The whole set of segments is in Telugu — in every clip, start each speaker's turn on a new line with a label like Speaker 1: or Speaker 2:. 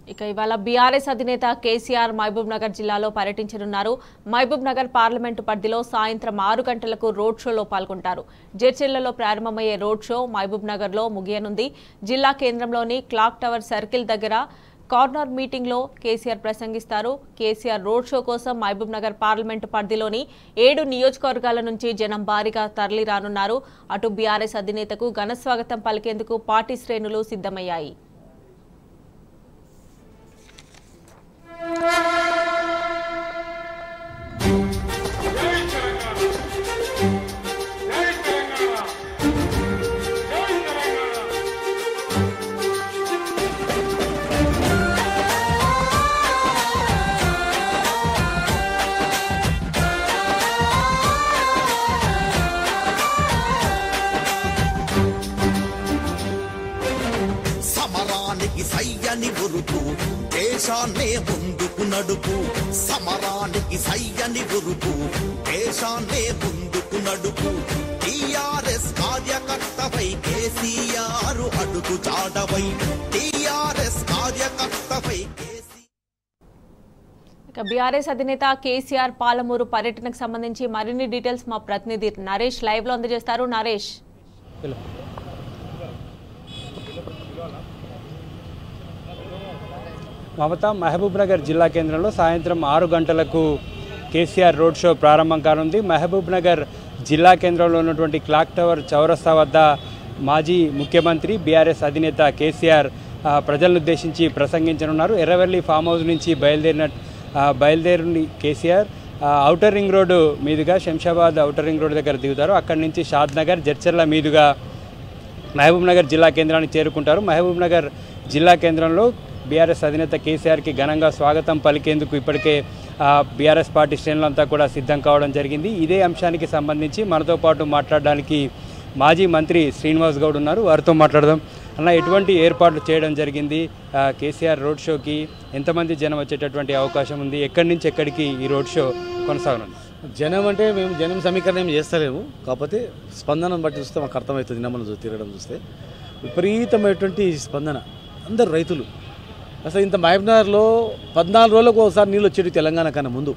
Speaker 1: ఇక ఇవాళ బీఆర్ఎస్ అధినేత కేసీఆర్ మహబూబ్ నగర్ జిల్లాలో పర్యటించనున్నారు మహబూబ్ నగర్ పార్లమెంటు పరిధిలో సాయంత్రం ఆరు గంటలకు రోడ్ షోలో పాల్గొంటారు జడ్చెర్లలో ప్రారంభమయ్యే రోడ్ షో మహబూబ్ నగర్లో ముగియనుంది జిల్లా కేంద్రంలోని క్లాక్ టవర్ సర్కిల్ దగ్గర కార్నర్ మీటింగ్లో కేసీఆర్ ప్రసంగిస్తారు కేసీఆర్ రోడ్ షో కోసం మహబూబ్ నగర్ పార్లమెంటు పరిధిలోని ఏడు నియోజకవర్గాల నుంచి జనం భారీగా తరలి రానున్నారు అటు బీఆర్ఎస్ అధినేతకు ఘన స్వాగతం పలికేందుకు పార్టీ శ్రేణులు సిద్ధమయ్యాయి
Speaker 2: జై తెలంగాణ జై తెలంగాణ
Speaker 3: సమరానికి సయ్యని గురుపు దేశాన్నే ముందుకు నడుపు సమరానికి సయ్యని గురుపు దేశాన్నే ముందుకు నడుపు టిఆర్ఎస్ కార్యకర్తపై కేసీఆర్ అడుగు చాటవై టిఆర్ఎస్ కార్యకర్తపై కేసీ
Speaker 1: ఇక బీఆర్ఎస్ అధినేత కేసీఆర్ పాలమూరు పర్యటనకు సంబంధించి మరిన్ని డీటెయిల్స్ మా ప్రతినిధి నరేష్ లైవ్ లో అందజేస్తారు నరేష్
Speaker 4: మమత మహబూబ్ నగర్ జిల్లా కేంద్రంలో సాయంత్రం ఆరు గంటలకు కేసీఆర్ రోడ్ షో ప్రారంభం కానుంది మహబూబ్ నగర్ జిల్లా కేంద్రంలో ఉన్నటువంటి క్లాక్ టవర్ చౌరస్తా వద్ద మాజీ ముఖ్యమంత్రి బీఆర్ఎస్ అధినేత కేసీఆర్ ఆ, ప్రజలను ఉద్దేశించి ప్రసంగించనున్నారు ఎర్రవెల్లి ఫామ్ హౌస్ నుంచి బయలుదేరిన ఆ, బయలుదేరిన కేసీఆర్ ఆ, ఔటర్ రింగ్ రోడ్డు మీదుగా శంషాబాద్ ఔటర్ రింగ్ రోడ్డు దగ్గర దిగుతారు అక్కడి నుంచి షాద్ నగర్ జడ్చర్ల మీదుగా మహబూబ్ నగర్ జిల్లా కేంద్రానికి చేరుకుంటారు మహబూబ్ నగర్ జిల్లా కేంద్రంలో బీఆర్ఎస్ అధినేత కేసీఆర్కి ఘనంగా స్వాగతం పలికేందుకు ఇప్పటికే ఆ, బీఆర్ఎస్ పార్టీ శ్రేణులంతా కూడా సిద్ధం కావడం జరిగింది ఇదే అంశానికి సంబంధించి మనతో పాటు మాట్లాడడానికి మాజీ మంత్రి శ్రీనివాస్ గౌడ్ ఉన్నారు వారితో మాట్లాడదాం అన్న ఎటువంటి ఏర్పాట్లు చేయడం జరిగింది ఆ, కేసీఆర్ రోడ్ షోకి ఎంతమంది జనం వచ్చేటటువంటి అవకాశం ఉంది ఎక్కడి నుంచి ఎక్కడికి ఈ రోడ్ షో కొనసాగనుంది
Speaker 5: జనం అంటే మేము జనం సమీకరణ ఏం చేస్తలేము కాకపోతే స్పందన బట్టి చూస్తే మాకు అర్థమవుతుంది నిన్న మనం చూ- తిరగడం చూస్తే విపరీతమైనటువంటి స్పందన అందరు రైతులు అసలు ఇంత మహబూబ్నగర్లో పద్నాలుగు రోజులకు ఒకసారి నీళ్ళు వచ్చేవి తెలంగాణ కన్నా ముందు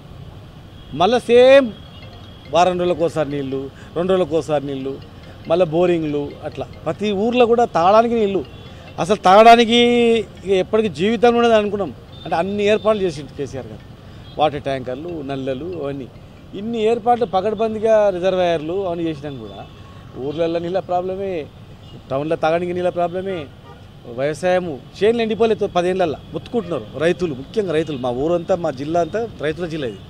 Speaker 5: మళ్ళీ సేమ్ వారం రోజులకు ఒకసారి నీళ్ళు రెండు రోజులకు ఒకసారి నీళ్ళు మళ్ళీ బోరింగ్లు అట్లా ప్రతి ఊర్లో కూడా తాగడానికి నీళ్ళు అసలు తాగడానికి ఇక ఎప్పటికీ జీవితం ఉండదు అనుకున్నాం అంటే అన్ని ఏర్పాట్లు చేసిండు కేసీఆర్ గారు వాటర్ ట్యాంకర్లు నల్లలు అవన్నీ ఇన్ని ఏర్పాట్లు పకడ్బందీగా రిజర్వాయర్లు అవన్నీ చేసినాం కూడా ఊర్లలో నీళ్ళ ప్రాబ్లమే టౌన్లో తాగడానికి నీళ్ళ ప్రాబ్లమే వ్యవసాయము చేనులు ఎండిపోలేదు పదేళ్ళల్లో ముత్తుకుంటున్నారు రైతులు ముఖ్యంగా రైతులు మా ఊరంతా మా జిల్లా అంతా రైతుల జిల్లా ఇది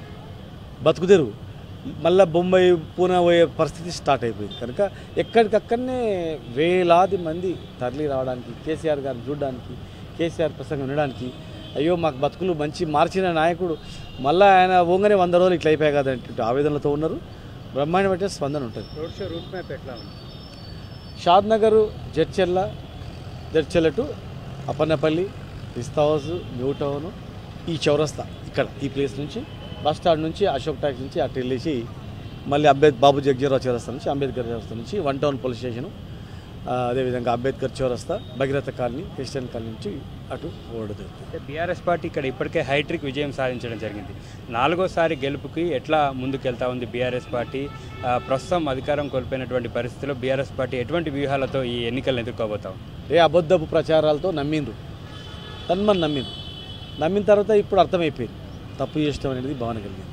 Speaker 5: బతుకుదెరువు మళ్ళీ బొంబాయి పూనా పోయే పరిస్థితి స్టార్ట్ అయిపోయింది కనుక ఎక్కడికక్కడనే వేలాది మంది తరలి రావడానికి కేసీఆర్ గారిని చూడడానికి కేసీఆర్ ప్రసంగం వినడానికి అయ్యో మాకు బతుకులు మంచి మార్చిన నాయకుడు మళ్ళీ ఆయన ఓంగనే వంద రోజులు ఇట్లా అయిపోయాయి కదా అంటే ఆవేదనలతో ఉన్నారు బ్రహ్మాండమైన స్పందన ఉంటుంది
Speaker 4: రోడ్ షో రూట్ మ్యాప్ ఎట్లా ఉంది
Speaker 5: Shadnagar Jadcherla Jadcherla to Appannapalli Pista House new town ఈ చౌరస్తా ఇక్కడ ఈ ప్లేస్ నుంచి బస్ స్టాండ్ నుంచి అశోక్ ట్యాక్స్ నుంచి అటు వెళ్ళేసి మళ్ళీ అంబేద్ బాబు జగ్జీరావు చౌరస్తా నుంచి అంబేద్కర్ చౌరస్తా నుంచి వన్ టౌన్ పోలీస్ స్టేషను ఆ, అదేవిధంగా అంబేద్కర్ చౌరస్తా భగీరథ కాలనీ క్రిస్టియన్ కాలనీ నుంచి అటు ఓడదు
Speaker 4: అంటే బీఆర్ఎస్ పార్టీ ఇక్కడ ఇప్పటికే హైట్రిక్ విజయం సాధించడం జరిగింది నాలుగోసారి గెలుపుకి ఎట్లా ముందుకెళ్తా ఉంది బీఆర్ఎస్ పార్టీ ఆ, ప్రస్తుతం అధికారం కోల్పోయినటువంటి పరిస్థితిలో బీఆర్ఎస్ పార్టీ ఎటువంటి వ్యూహాలతో ఈ ఎన్నికలను ఎదుర్కోబోతాం
Speaker 5: ఏ అబద్ధపు ప్రచారాలతో నమ్మిండ్రు తన్మని నమ్మిండ్రు నమ్మిన తర్వాత ఇప్పుడు అర్థమైపోయింది తప్పు చేస్తాం అనేది భావన కలిగింది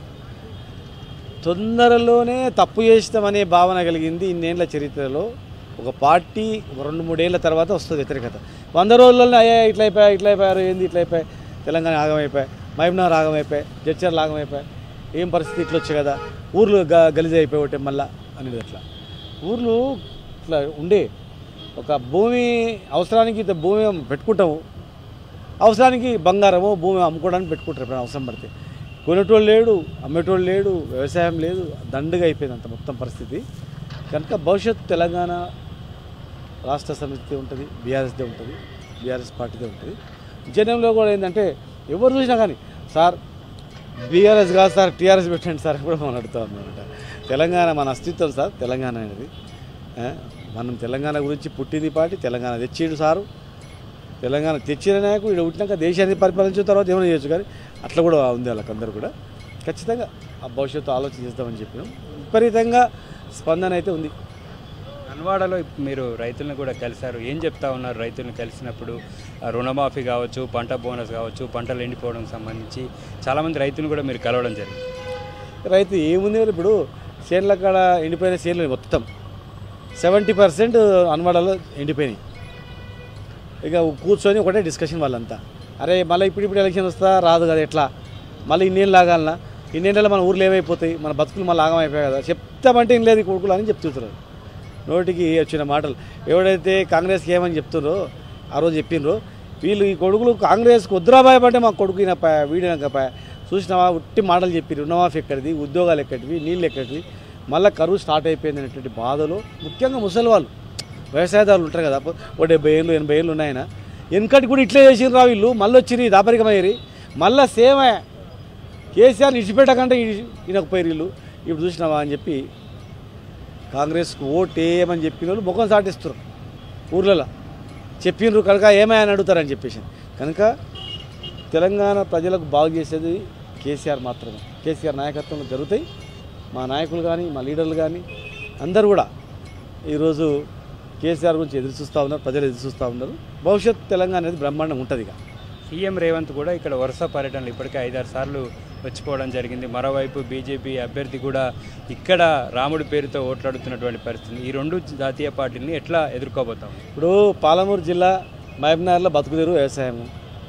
Speaker 5: తొందరలోనే తప్పు చేస్తాం అనే భావన కలిగింది ఇన్నేళ్ల చరిత్రలో ఒక పార్టీ ఒక రెండు మూడేళ్ల తర్వాత వస్తుంది వ్యతిరేకత వంద రోజుల్లోనే అయ్యా ఇట్లా అయిపోయా ఇట్లా అయిపోయారు ఏంది ఇట్లా అయిపోయాయి తెలంగాణ ఆగమైపోయాయి మహబూబ్నగర్ ఆగమైపోయాయి జడ్చర్లు ఆగమైపోయాయి ఏం పరిస్థితి ఇట్లా వచ్చాయి కదా ఊర్లు గ గలిజ అయిపోయి ఒకటే మళ్ళా అనేది అట్లా ఊర్లు ఇట్లా ఉండే ఒక భూమి అవసరానికి ఇంత భూమి పెట్టుకుంటాము అవసరానికి బంగారమో భూమి అమ్ముకోవడానికి పెట్టుకుంటారు ఎప్పుడైనా అవసరం పడితే కొనేటోళ్ళు లేడు అమ్మేటోళ్ళు లేడు వ్యవసాయం లేదు దండుగా అయిపోయింది అంత మొత్తం పరిస్థితి కనుక భవిష్యత్తు తెలంగాణ రాష్ట్ర సమితి ఉంటుంది బీఆర్ఎస్దే ఉంటుంది బీఆర్ఎస్ పార్టీదే ఉంటుంది జనంలో కూడా ఏంటంటే ఎవరు చూసినా కానీ సార్ బీఆర్ఎస్ కాదు సార్ టీఆర్ఎస్ పెట్టండి సార్ అని కూడా మనం అడుగుతా ఉన్నారట తెలంగాణ మన అస్తిత్వం సార్ తెలంగాణ అనేది ఆ, మనం తెలంగాణ గురించి పుట్టింది పార్టీ తెలంగాణ తెచ్చిండు సారు తెలంగాణ తెచ్చిన నాయకుడు ఇక్కడ పుట్టినాక దేశాన్ని పరిపాలించిన తర్వాత ఏమైనా చేయొచ్చు కానీ అట్లా కూడా ఉంది వాళ్ళకందరూ కూడా ఖచ్చితంగా ఆ భవిష్యత్తు ఆలోచన చేద్దామని చెప్పినాం విపరీతంగా స్పందన అయితే ఉంది
Speaker 4: అన్వాడలో ఇప్పుడు మీరు రైతులను కూడా కలిశారు ఏం చెప్తా ఉన్నారు రైతులను కలిసినప్పుడు ఆ రుణమాఫీ కావచ్చు పంట బోనస్ కావచ్చు పంటలు ఎండిపోవడం సంబంధించి చాలామంది రైతులను కూడా మీరు కలవడం జరిగింది
Speaker 5: రైతు ఏముంది మరి ఇప్పుడు చేనుల కాడ ఎండిపోయిన చేనులు మొత్తం సెవెంటీ పర్సెంట్ అన్వాడలో ఎండిపోయినాయి ఇక కూర్చొని ఒకటే డిస్కషన్ వాళ్ళంతా అరే మళ్ళీ ఇప్పుడు ఇప్పుడు ఎలక్షన్ వస్తా రాదు కదా ఎట్లా మళ్ళీ ఇన్నేళ్ళు లాగాలనా ఇన్నేళ్ళలో మన ఊర్లు ఏమైపోతాయి మన బతుకులు మళ్ళీ ఆగం అయిపోయాయి కదా చెప్తామంటే ఇన్ లేదు ఈ కొడుకులు అని చెప్తున్నారు నోటికి వచ్చిన మాటలు ఎవడైతే కాంగ్రెస్కి ఏమని చెప్తున్నారో ఆ రోజు చెప్పిండ్రో వీళ్ళు ఈ కొడుకులు కాంగ్రెస్కి వద్దురాబాయ్ అంటే మా కొడుకు ఈయన పా- వీడినాక పా- చూసినావా ఉట్టి మాటలు చెప్పి రుణమాఫీ ఎక్కడిది ఉద్యోగాలు ఎక్కడివి నీళ్ళు ఎక్కడివి మళ్ళీ కరువు స్టార్ట్ అయిపోయింది అనేటువంటి బాధలో ముఖ్యంగా ముసలి వాళ్ళు వ్యవసాయదారులు ఉంటారు కదా ఓ డెబ్బై ఏళ్ళు ఎనభై ఏళ్ళు ఉన్నాయన వెనకటి కూడా ఇట్లే చేసిండ్రు రా వీళ్ళు మళ్ళీ వచ్చిరి దాపరికమయ్యారు మళ్ళీ సేమే కేసీఆర్ ఇడిచిపెట్టకంటే ఈయనకపోయారు వీళ్ళు ఇప్పుడు చూసినావా అని చెప్పి కాంగ్రెస్కు ఓటేయమని చెప్పిన వాళ్ళు ముఖం సాటిస్తారు ఊర్లలో చెప్పిండ్రు కనుక ఏమైనా అడుగుతారని చెప్పేసి కనుక తెలంగాణ ప్రజలకు బాగు చేసేది కేసీఆర్ మాత్రమే కేసీఆర్ నాయకత్వంలో జరుగుతాయి మా నాయకులు కానీ మా లీడర్లు కానీ అందరూ కూడా ఈరోజు కేసీఆర్ గురించి ఎదురు చూస్తూ ఉన్నారు ప్రజలు ఎదురు చూస్తూ ఉన్నారు భవిష్యత్ తెలంగాణ అనేది బ్రహ్మాండంగా ఉంటుంది ఇక
Speaker 4: సీఎం రేవంత్ కూడా ఇక్కడ వరుస పర్యటనలు ఇప్పటికే ఐదారు సార్లు వచ్చిపోవడం జరిగింది మరోవైపు బీజేపీ అభ్యర్థి కూడా ఇక్కడ రాముడి పేరుతో ఓట్లాడుతున్నటువంటి పరిస్థితి ఈ రెండు జాతీయ పార్టీని ఎట్లా ఎదుర్కోబోతాం
Speaker 5: ఇప్పుడు పాలమూరు జిల్లా మహబూబ్నగర్లో బతుకుదేరు వ్యవసాయము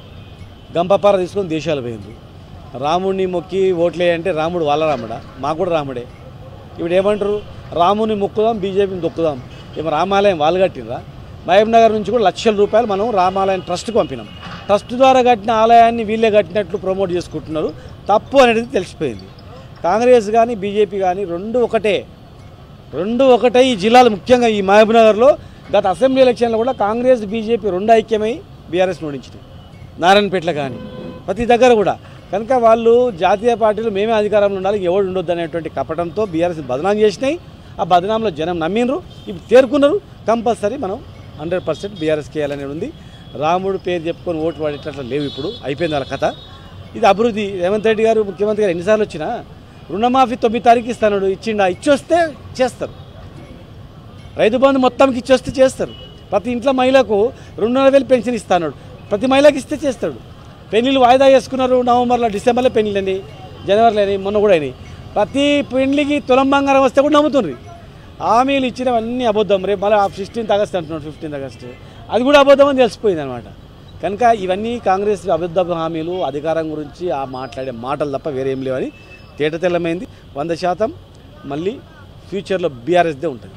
Speaker 5: గంపపార తీసుకొని దేశాలు పోయింది రాముడిని మొక్కి ఓట్లే అంటే రాముడు వాళ్ళ రాముడా మాకు కూడా రాముడే ఇప్పుడు ఏమంటారు రాముని మొక్కుదాం బీజేపీని దొక్కుదాం ఏమో రామాలయం వాళ్ళు కట్టినరా మహబూబ్నగర్ నుంచి కూడా లక్షల రూపాయలు మనం రామాలయం ట్రస్ట్కి పంపినాం ట్రస్ట్ ద్వారా కట్టిన ఆలయాన్ని వీళ్ళే కట్టినట్లు ప్రమోట్ చేసుకుంటున్నారు తప్పు అనేది తెలిసిపోయింది కాంగ్రెస్ కానీ బీజేపీ కానీ రెండు ఒకటే రెండు ఒకటే ఈ జిల్లాలు ముఖ్యంగా ఈ మహబూబ్నగర్లో గత అసెంబ్లీ ఎలక్షన్లో కూడా కాంగ్రెస్ బీజేపీ రెండు ఐక్యమై బీఆర్ఎస్ ఓడించినాయి నారాయణపేటలో కానీ ప్రతి దగ్గర కూడా కనుక వాళ్ళు జాతీయ పార్టీలు మేమే అధికారంలో ఉండాలి ఎవడు ఉండొద్దు అనేటువంటి కపటంతో బీఆర్ఎస్ బదనాం చేసినాయి ఆ బదనాంలో జనం నమ్మిండ్రు ఇప్పుడు తేరుకున్నారు కంపల్సరీ మనం హండ్రెడ్ పర్సెంట్ బీఆర్ఎస్కి వేయాలనేది ఉంది రాముడు పేరు చెప్పుకొని ఓటు పడేటట్లు లేవు ఇప్పుడు అయిపోయింది వాళ్ళ కథ ఇది అభివృద్ధి రేవంత్ రెడ్డి గారు ముఖ్యమంత్రి గారు ఎన్నిసార్లు వచ్చినా రుణమాఫీ తొమ్మిది తారీఖు ఇస్తాడు ఇచ్చిండా ఇచ్చొస్తే చేస్తారు రైతు బంధు మొత్తంకి ఇచ్చొస్తే చేస్తారు ప్రతి ఇంట్లో మహిళకు రెండున్నర వేలు పెన్షన్ ఇస్తాడు ప్రతి మహిళకి ఇస్తే చేస్తాడు పెళ్ళిళ్ళు వాయిదా చేసుకున్నారు నవంబర్లో డిసెంబర్లో పెళ్ళిళ్ళని జనవరిలో అయినాయి మొన్న కూడా అయినాయి ప్రతి పెళ్లికి తులం బంగారం వస్తే కూడా నమ్ముతుండ్రి హామీలు ఇచ్చినవన్నీ అబద్ధం రేపు మళ్ళీ ఫిఫ్టీన్త్ ఆగస్ట్ అంటున్నాడు ఫిఫ్టీన్త్ ఆగస్ట్ అది కూడా అబద్ధం అని తెలిసిపోయింది అనమాట కనుక ఇవన్నీ కాంగ్రెస్ అబద్ధ హామీలు అధికారం గురించి ఆ మాట్లాడే మాటలు తప్ప వేరేం లేవని తేట తెల్లమైంది వంద శాతం మళ్ళీ ఫ్యూచర్లో బీఆర్ఎస్దే ఉంటుంది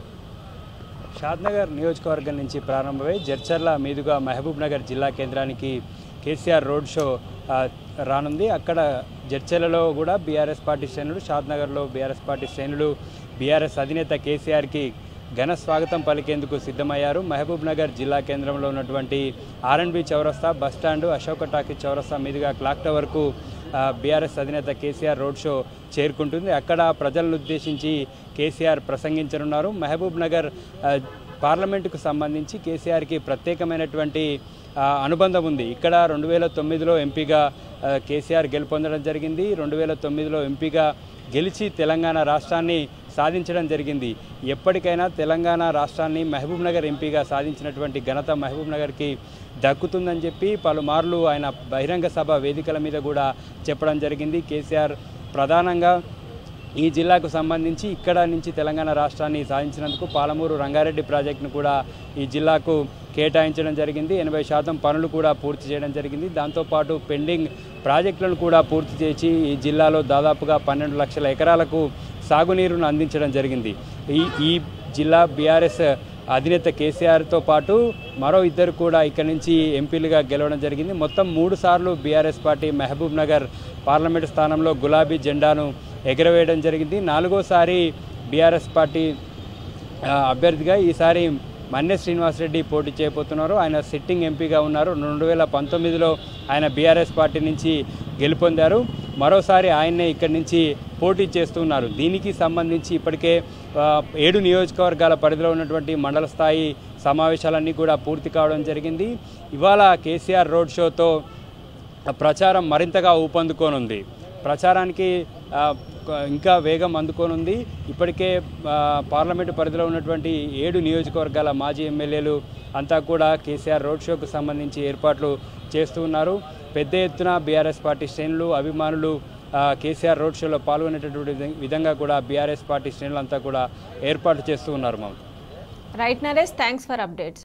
Speaker 4: షాద్నగర్ నియోజకవర్గం నుంచి ప్రారంభమై జడ్చర్ల మీదుగా మహబూబ్ నగర్ జిల్లా కేంద్రానికి కేసీఆర్ రోడ్ షో ఆ, రానుంది అక్కడ జడ్చర్లలో కూడా బీఆర్ఎస్ పార్టీ శ్రేణులు షాద్నగర్లో బీఆర్ఎస్ పార్టీ శ్రేణులు బీఆర్ఎస్ అధినేత కేసీఆర్కి ఘన స్వాగతం పలికేందుకు సిద్ధమయ్యారు మహబూబ్ నగర్ జిల్లా కేంద్రంలో ఉన్నటువంటి ఆర్ఎండ్బి చౌరస్తా బస్టాండు అశోక టాకీ చౌరస్తా మీదుగా క్లాక్ టవర్కు బీఆర్ఎస్ అధినేత కేసీఆర్ రోడ్ షో చేరుకుంటుంది అక్కడ ప్రజలను ఉద్దేశించి కేసీఆర్ ప్రసంగించనున్నారు మహబూబ్ నగర్ ఆ, పార్లమెంటుకు సంబంధించి కేసీఆర్కి ప్రత్యేకమైనటువంటి ఆ, అనుబంధం ఉంది ఇక్కడ రెండు వేల తొమ్మిదిలో ఎంపీగా ఆ, కేసీఆర్ గెలుపొందడం జరిగింది రెండు వేల తొమ్మిదిలో ఎంపీగా గెలిచి తెలంగాణ రాష్ట్రాన్ని సాధించడం జరిగింది ఎప్పటికైనా తెలంగాణ రాష్ట్రాన్ని మహబూబ్ నగర్ ఎంపీగా సాధించినటువంటి ఘనత మహబూబ్ నగర్కి దక్కుతుందని చెప్పి పలుమార్లు ఆయన బహిరంగ సభ వేదికల మీద కూడా చెప్పడం జరిగింది కేసీఆర్ ప్రధానంగా ఈ జిల్లాకు సంబంధించి ఇక్కడ నుంచి తెలంగాణ రాష్ట్రాన్ని సాధించినందుకు పాలమూరు రంగారెడ్డి ప్రాజెక్టును కూడా ఈ జిల్లాకు కేటాయించడం జరిగింది ఎనభై శాతం పనులు కూడా పూర్తి చేయడం జరిగింది దాంతోపాటు పెండింగ్ ప్రాజెక్టులను కూడా పూర్తి చేసి ఈ జిల్లాలో దాదాపుగా పన్నెండు లక్షల ఎకరాలకు సాగునీరును అందించడం జరిగింది ఈ ఈ జిల్లా బీఆర్ఎస్ అధినేత కేసీఆర్తో పాటు మరో ఇద్దరు కూడా ఇక్కడి నుంచి ఎంపీలుగా గెలవడం జరిగింది మొత్తం మూడు సార్లు BRS party Mahbubnagar parliament స్థానంలో గులాబీ జెండాను ఎగరవేయడం జరిగింది నాలుగోసారి బీఆర్ఎస్ పార్టీ ఆ, అభ్యర్థిగా ఈసారి మన్నె శ్రీనివాసరెడ్డి పోటీ చేయబోతున్నారు ఆయన సిట్టింగ్ ఎంపీగా ఉన్నారు రెండు వేల పంతొమ్మిదిలో ఆయన బీఆర్ఎస్ పార్టీ నుంచి గెలుపొందారు మరోసారి ఆయన్నే ఇక్కడి నుంచి పోటీ చేస్తున్నారు దీనికి సంబంధించి ఇప్పటికే ఆ, ఏడు నియోజకవర్గాల పరిధిలో ఉన్నటువంటి మండల స్థాయి సమావేశాలన్నీ కూడా పూర్తి కావడం జరిగింది ఇవాళ కేసీఆర్ రోడ్ షోతో ప్రచారం మరింతగా ఊపందుకోనుంది ప్రచారానికి ఆ, ఇంకా వేగం అందుకోనుంది ఇప్పటికే ఆ, పార్లమెంటు పరిధిలో ఉన్నటువంటి ఏడు నియోజకవర్గాల మాజీ ఎమ్మెల్యేలు అంతా కూడా కేసీఆర్ రోడ్ షోకు సంబంధించి ఏర్పాట్లు చేస్తూ ఉన్నారు పెద్ద ఎత్తున బీఆర్ఎస్ పార్టీ శ్రేణులు అభిమానులు ఆ, కేసీఆర్ రోడ్ షోలో పాల్గొనేటటువంటి విధం- విధంగా కూడా బీఆర్ఎస్ పార్టీ శ్రేణులంతా కూడా ఏర్పాట్లు చేస్తూ ఉన్నారు Mamata
Speaker 1: right Naresh thanks for updates